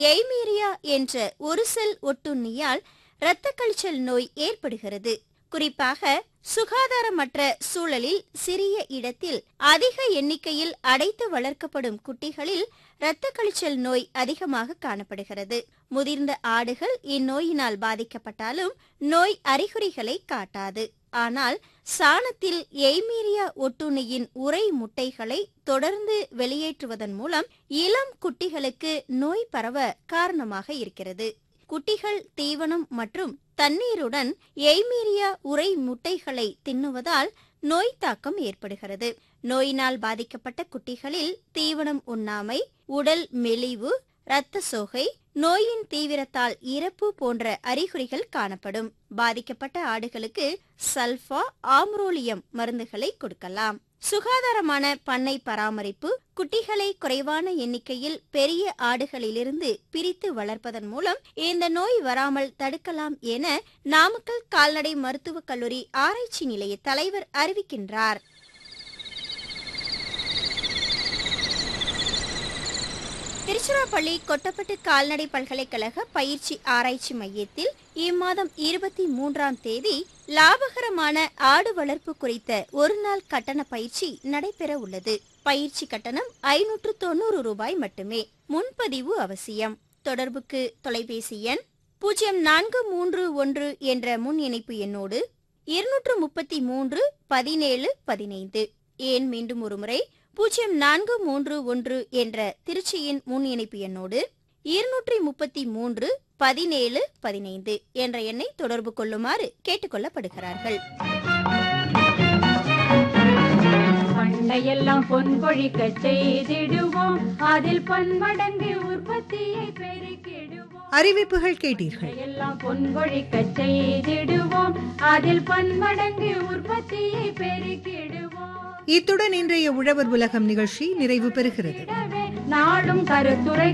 எய்மீரியா என்ற ஒரு செல் ஒட்டுண்ணியால் இரத்த கழிச்சல் நோய் ஏற்படுகிறது குறிப்பாக சுகாதாரமற்ற சூழலில் சிறிய இடத்தில் அதிக எண்ணிக்கையில் அடைத்து வளர்க்கப்படும் குட்டிகளில் இரத்த கழிச்சல் நோய் அதிகமாக காணப்படுகிறது முதிர்ந்த ஆடுகள் இந்நோயினால் பாதிக்கப்பட்டாலும் நோய் அறிகுறிகளை காட்டாது ஆனால் சாணத்தில் எய்மீரியா ஒட்டுண்ணியின் உறை முட்டைகளை தொடர்ந்து வெளியேற்றுவதன் மூலம் இளம் குட்டிகளுக்கு நோய் பரவ காரணமாக இருக்கிறது குட்டிகள் தீவனம் மற்றும் தண்ணீருடன் எய்மீரியா உறை முட்டைகளை தின்னுவதால் நோய் தாக்கம் ஏற்படுகிறது நோயினால் பாதிக்கப்பட்ட குட்டிகளில் தீவனம் உண்ணாமை உடல் மெலிவு இரத்த சோகை நோயின் தீவிரத்தால் இறப்பு போன்ற அறிகுறிகள் காணப்படும் பாதிக்கப்பட்ட ஆடுகளுக்கு சல்பா ஆம்ரோலியம் மருந்துகளை கொடுக்கலாம் சுகாதாரமான பண்ணை பராமரிப்பு குட்டிகளை குறைவான எண்ணிக்கையில் பெரிய ஆடுகளிலிருந்து பிரித்து வளர்ப்பதன் மூலம் இந்த நோய் வராமல் தடுக்கலாம் என நாமக்கல் கால்நடை மருத்துவக் கல்லூரி ஆராய்ச்சி நிலைய தலைவர் அறிவிக்கின்றார் திருச்சிராப்பள்ளி கொட்டப்பட்டு கால்நடை பல்கலைக்கழக பயிற்சி ஆராய்ச்சி மையத்தில் இம்மாதம் இருபத்தி மூன்றாம் தேதி லாபகரமான ஆடு வளர்ப்பு குறித்த ஒரு நாள் கட்டண பயிற்சி நடைபெற உள்ளது பயிற்சி கட்டணம் ஐநூற்று தொண்ணூறு ரூபாய் மட்டுமே முன்பதிவு அவசியம் தொடர்புக்கு தொலைபேசி எண் பூஜ்ஜியம் நான்கு மூன்று ஒன்று என்ற முன் இணைப்பு எண்ணோடு இருநூற்று முப்பத்தி மூன்று பதினேழு பதினைந்து ஏன் மீண்டும் ஒருமுறை பூஜ்ஜியம் நான்கு மூன்று ஒன்று என்ற திருச்சியின் முன் இணைப்பு எண்ணோடு இருநூற்றி முப்பத்தி மூன்று பதினேழு பதினைந்து என்ற எண்ணை தொடர்பு கொள்ளுமாறு கேட்டுக்கொள்ளப்படுகிறார்கள் பண்டையெல்லாம் பொன் கொழிக்க செய்திடுவோம் அதில் பன்மடங்கு உற்பத்தியை பெருக்கிடுவோம் அறிவிப்புகள் கேட்டீர்கள் எல்லாம் பொன் கொழிக்க செய்திடுவோம் அதில் பன்மடங்கு உற்பத்தியை பெருக்கிடுவோம் இத்துடன் இன்றைய உழவர் உலகம் நிகழ்ச்சி நிறைவு பெறுகிறது நாடும் கருத்துரை